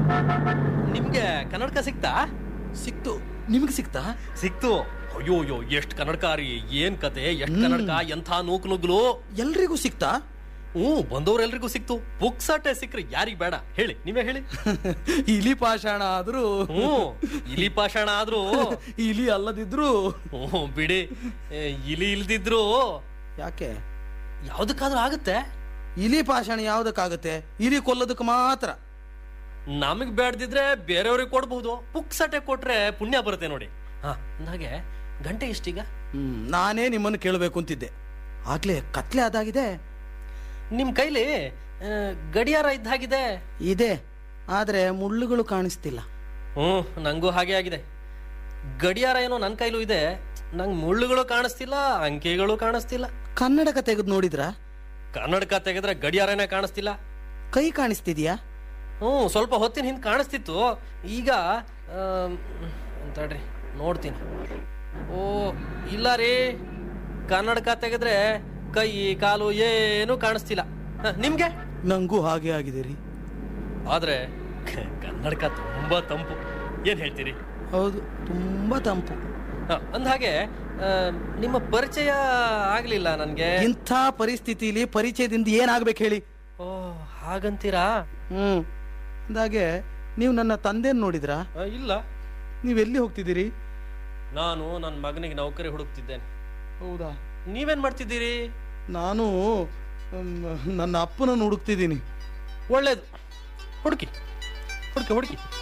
ನಿಮ್ಗೆ ಕನ್ನಡಕ ಸಿಕ್ತಾ ಸಿಕ್ತು ನಿಮ್ಗೆ ಸಿಕ್ತಾ ಸಿಕ್ತು ಅಯ್ಯೋ ಅಯ್ಯೋ ಎಷ್ಟ್ ಕನ್ನಡಕ ರೀ ಏನ್ ಕತೆ ಎಷ್ಟ್ ಕನ್ನಡಕ ಎಂಥ ನೂಕು ನುಗ್ಲು ಎಲ್ರಿಗೂ ಸಿಕ್ತಾ ಹ್ಞೂ ಬಂದವ್ರೆಲ್ರಿಗೂ ಸಿಕ್ತು ಬುಕ್ಸಾಟೆ ಸಿಕ್ಕ್ರಿ ಯಾರಿಗ್ ಬೇಡ ಹೇಳಿ ನೀವೇ ಹೇಳಿ ಇಲಿ ಪಾಷಾಣ ಆದ್ರೂ ಹ್ಞೂ ಇಲಿ ಪಾಷಾಣ ಆದ್ರೂ ಇಲಿ ಅಲ್ಲದಿದ್ರು ಹ್ಞೂ ಬಿಡಿ ಏ, ಇಲಿ ಇಲ್ದಿದ್ರು ಯಾಕೆ ಯಾವ್ದಕ್ಕಾದ್ರೂ ಆಗುತ್ತೆ ಇಲಿ ಪಾಷಾಣ ಯಾವ್ದಕ್ಕಾಗತ್ತೆ ಇಲಿ ಕೊಲ್ಲೋದಕ್ಕೆ ಮಾತ್ರ ನಮಗ್ ಬೇಡದಿದ್ರೆ ಬೇರೆಯವ್ರಿಗೆ ಕೊಡ್ಬಹುದು ಪುಕ್ಸಟೆ ಕೊಟ್ರೆ ಪುಣ್ಯ ಬರುತ್ತೆ ನೋಡಿ ಹಾ ಅಂದಾಗೆ ಗಂಟೆ ಎಷ್ಟೀಗ ಹ್ಮ್ ನಾನೇ ನಿಮ್ಮನ್ನು ಕೇಳಬೇಕು ಅಂತಿದ್ದೆ ಆಗ್ಲೇ ಕತ್ಲೆ ಅದಾಗಿದೆ ನಿಮ್ ಕೈಲಿ ಆ, ಗಡಿಯಾರ ಇದ್ದಾಗಿದೆ ಇದೆ ಆದ್ರೆ ಮುಳ್ಳುಗಳು ಕಾಣಿಸ್ತಿಲ್ಲ ಹ್ಮ್ ನಂಗೂ ಹಾಗೆ ಆಗಿದೆ ಗಡಿಯಾರ ಏನೋ ನನ್ನ ಕೈಲೂ ಇದೆ ನಂಗೆ ಮುಳ್ಳುಗಳು ಕಾಣಿಸ್ತಿಲ್ಲ ಅಂಕೆಗಳು ಕಾಣಿಸ್ತಿಲ್ಲ ಕನ್ನಡಕ ತೆಗೆದು ನೋಡಿದ್ರಾ ಕನ್ನಡಕ ತೆಗೆದ್ರೆ ಗಡಿಯಾರನೇ ಕಾಣಿಸ್ತಿಲ್ಲ ಕೈ ಕಾಣಿಸ್ತಿದ್ಯಾ ಹ್ಞೂ ಸ್ವಲ್ಪ ಹೊತ್ತಿನ ಹಿಂದೆ ಕಾಣಿಸ್ತಿತ್ತು ಈಗ ಆಮ್, ಅಂತಡ್ರಿ ನೋಡ್ತೀನಿ ಓ ಇಲ್ಲ ರೀ ಕನ್ನಡಕ ತೆಗೆದ್ರೆ ಕೈ ಕಾಲು ಏನೂ ಕಾಣಿಸ್ತಿಲ್ಲ ಹ, ನಿಮ್ಗೆ ನಂಗೂ ಹಾಗೆ ಆಗಿದೆ ರೀ ಆದ್ರೆ ಕನ್ನಡಕ ತುಂಬಾ ತಂಪು ಏನ್ ಹೇಳ್ತೀರಿ ಹೌದು ತುಂಬಾ ತಂಪು ಹ, ಅಂದ್ಹಾಗೆ ಆ, ನಿಮ್ಮ ಪರಿಚಯ ಆಗ್ಲಿಲ್ಲ ನನ್ಗೆ ಇಂಥ ಪರಿಸ್ಥಿತಿಲಿ ಪರಿಚಯದಿಂದ ಏನಾಗ್ಬೇಕು ಹೇಳಿ ಓ ಹಾಗಂತೀರಾ ಹ್ಮ್ ಅಂದಾಗೆ ನೀವು ನನ್ನ ತಂದೆನ್ ನೋಡಿದ್ರಾ ಆ, ಇಲ್ಲ ನೀವೆಲ್ಲಿ ಹೋಗ್ತಿದ್ದೀರಿ ನಾನು ನನ್ನ ಮಗನಿಗೆ ನೌಕರಿ ಹುಡುಕ್ತಿದ್ದೇನೆ ಹೌದಾ ನೀವೇನ್ ಮಾಡ್ತಿದ್ದೀರಿ ನಾನು ಮ್, ನನ್ನ ಅಪ್ಪನನ್ನು ಹುಡುಕ್ತಿದ್ದೀನಿ ಒಳ್ಳೇದು ಹುಡುಕಿ ಹುಡುಕಿ ಹುಡುಕಿ